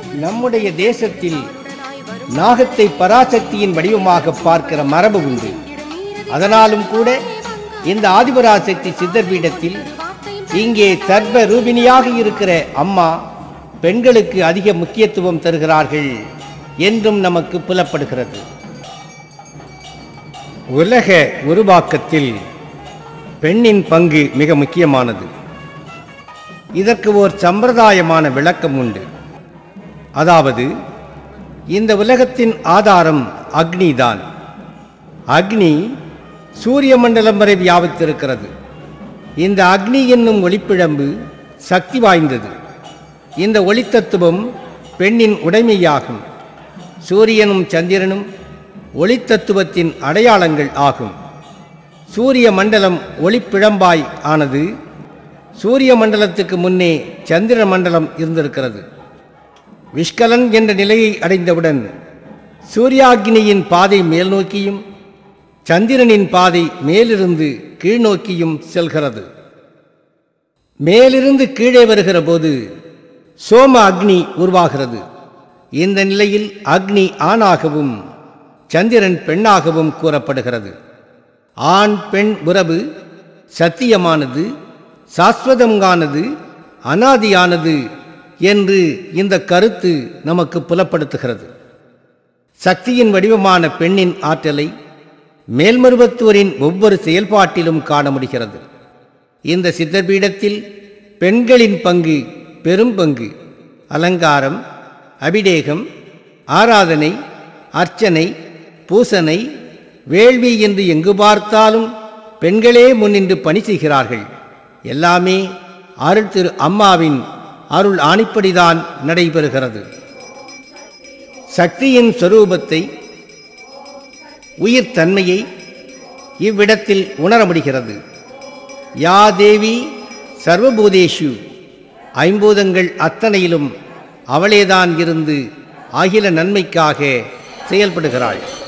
நம்முடைய தேசத்தில் நாகத்தை பராசக்தியின் வடிவமாக பார்க்கிற மரபு உண்டு அதனாலும் கூட இந்த ஆதிபராசக்தி சித்தர் பீடத்தில் இங்கே சர்வ ரூபிணியாக இருக்கிற அம்மா பெண்களுக்கு அதிக முக்கியத்துவம் தருகிறார்கள் என்றும் நமக்கு புலப்படுகிறது உலக உருவாக்கத்தில் பெண்ணின் பங்கு மிக முக்கியமானது இதற்கு ஓர் சம்பிரதாயமான விளக்கம் உண்டு அதாவது இந்த உலகத்தின் ஆதாரம் அக்னிதான் அக்னி சூரிய மண்டலம் வரை வியாபித்திருக்கிறது இந்த அக்னி என்னும் ஒளிப்பிழம்பு சக்தி வாய்ந்தது இந்த ஒளித்தத்துவம் பெண்ணின் உடைமையாகும் சூரியனும் சந்திரனும் ஒளித்தத்துவத்தின் அடையாளங்கள் ஆகும் சூரிய மண்டலம் ஒளிப்பிழம்பாய் ஆனது சூரிய மண்டலத்துக்கு முன்னே சந்திர மண்டலம் இருந்திருக்கிறது விஷ்கலன் என்ற நிலையை அடைந்தவுடன் சூர்யாகினியின் பாதை மேல் நோக்கியும் சந்திரனின் பாதை மேலிருந்து கீழ்நோக்கியும் செல்கிறது மேலிருந்து கீழே வருகிற போது சோம அக்னி உருவாகிறது இந்த நிலையில் அக்னி ஆணாகவும் சந்திரன் பெண்ணாகவும் கூறப்படுகிறது ஆண் பெண் உறவு சத்தியமானது சாஸ்வதங்கானது அனாதியானது என்று இந்த கருத்து நமக்கு புலப்படுத்துகிறது சக்தியின் வடிவமான பெண்ணின் ஆற்றலை மேல்மருவத்தூரின் ஒவ்வொரு செயல்பாட்டிலும் காண முடிகிறது இந்த சித்தர்பீடத்தில் பெண்களின் பங்கு பெரும் பங்கு அலங்காரம் அபிடேகம் ஆராதனை அர்ச்சனை பூசனை வேள்வி என்று எங்கு பார்த்தாலும் பெண்களே முன்னின்று பணி செய்கிறார்கள் எல்லாமே அருள் திரு அம்மாவின் அருள் ஆணிப்படிதான் நடைபெறுகிறது சக்தியின் சொரூபத்தை உயிர் தன்மையை இவ்விடத்தில் உணர முடிகிறது யா தேவி சர்வபூதேஷு ஐம்பூதங்கள் அத்தனையிலும் அவளேதான் இருந்து அகில நன்மைக்காக செயல்படுகிறாள்